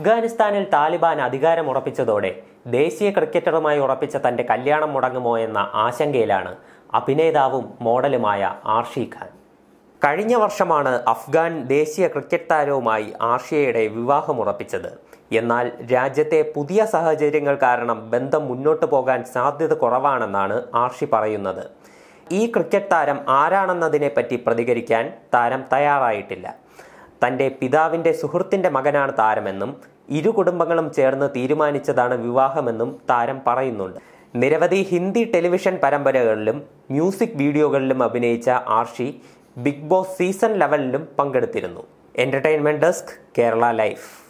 അഫ്ഗാനിസ്ഥാനിൽ താലിബാൻ അധികാരമുറപ്പിച്ചതോടെ ദേശീയ ക്രിക്കറ്ററുമായി ഉറപ്പിച്ച തന്റെ കല്യാണം മുടങ്ങുമോ എന്ന ആശങ്കയിലാണ് അഭിനേതാവും മോഡലുമായ ആർഷി ഖാൻ കഴിഞ്ഞ വർഷമാണ് അഫ്ഗാൻ ദേശീയ ക്രിക്കറ്റ് താരവുമായി ആർഷിയയുടെ വിവാഹമുറപ്പിച്ചത് എന്നാൽ രാജ്യത്തെ പുതിയ സാഹചര്യങ്ങൾ കാരണം ബന്ധം മുന്നോട്ട് പോകാൻ സാധ്യത കുറവാണെന്നാണ് ആർഷി പറയുന്നത് ഈ ക്രിക്കറ്റ് താരം ആരാണെന്നതിനെപ്പറ്റി പ്രതികരിക്കാൻ താരം തയ്യാറായിട്ടില്ല തൻ്റെ പിതാവിൻ്റെ സുഹൃത്തിൻ്റെ മകനാണ് താരമെന്നും ഇരു കുടുംബങ്ങളും ചേർന്ന് തീരുമാനിച്ചതാണ് വിവാഹമെന്നും താരം പറയുന്നുണ്ട് നിരവധി ഹിന്ദി ടെലിവിഷൻ പരമ്പരകളിലും മ്യൂസിക് വീഡിയോകളിലും അഭിനയിച്ച ആർഷി ബിഗ് ബോസ് സീസൺ ലെവലിലും പങ്കെടുത്തിരുന്നു എൻ്റർടൈൻമെൻറ് ഡെസ്ക് കേരള ലൈഫ്